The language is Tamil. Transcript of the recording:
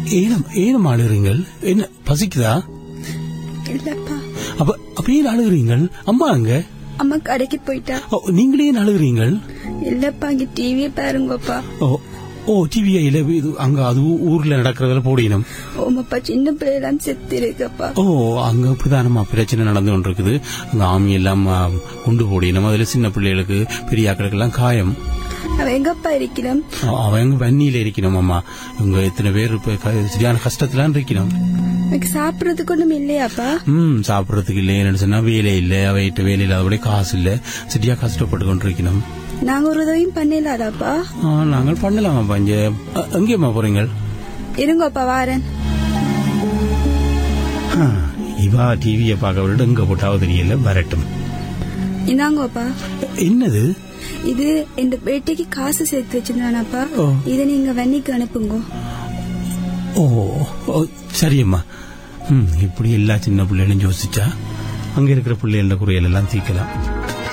ஏனம் ஏனம் அழுகிறீங்கள் என்ன பசிக்குதா இல்லப்பா அப்ப அப்ப ஏன் அழுகிறீங்கள் அம்மா அங்க அம்மா கடைக்கு போயிட்டா ஓ, நீங்களே ஏன் அழுகிறீங்கள் இல்லப்பா இங்க டிவியை பாருங்கப்பா ஓ ஓ டிவிஐல இது அங்க அது ஊ- ஊர்ல நடக்கிறதுல போடினோம் ஓமப்பா சின்ன பிள்ளைலாம் செத்து இருக்குப்பா ஓ அங்க பிரதானமா பிரச்சனை நடந்து கொண்டிருக்குது அங்க ஆமி எல்லாம் ஆ, குண்டு போடினோம் அதுல சின்ன பிள்ளைகளுக்கு பெரிய ஆக்களுக்கு எல்லாம் காயம் அவன் எங்கப்பா இருக்கிறான் அ- அவங்க வன்னியில இருக்கணும் அம்மா இவங்க எத்தனை பேர் இப்ப க- சரியான கஷ்டத்துல இருக்கணும் எனக்கு சாப்பிடறதுக்கு ஒண்ணும் இல்லையாப்பா ம் சாப்பிடறதுக்கு இல்லை என்னன்னு சொன்னா வேலை இல்ல அவைகிட்ட வேலை இல்லாதபடி காசு இல்ல சரியா கஷ்டப்பட்டு கொண்டிருக்கணும் நாங்க ஒரு உதவியும் பண்ணலாடாப்பா ஆ, நாங்கள் பண்ணலாமாப்பா இங்க அ- எங்கேம்மா போறீங்க இருங்கப்பா வாரன் ஆ, இவா டிவியை பார்க்க விட எங்க போட்டாவோ தெரியல வரட்டும் இந்தாங்கப்பா என்னது இது இந்த பேட்டைக்கு காசு சேர்த்து வச்சிருந்தானாப்பா ஓ. இதை நீங்க வன்னிக்கு அனுப்புங்க ஓ ஓ, சரியம்மா ம் இப்படி எல்லா சின்ன பிள்ளைகளும் யோசிச்சா அங்க இருக்கிற பிள்ளைகள குறையல் எல்லாம் தீர்க்கலாம்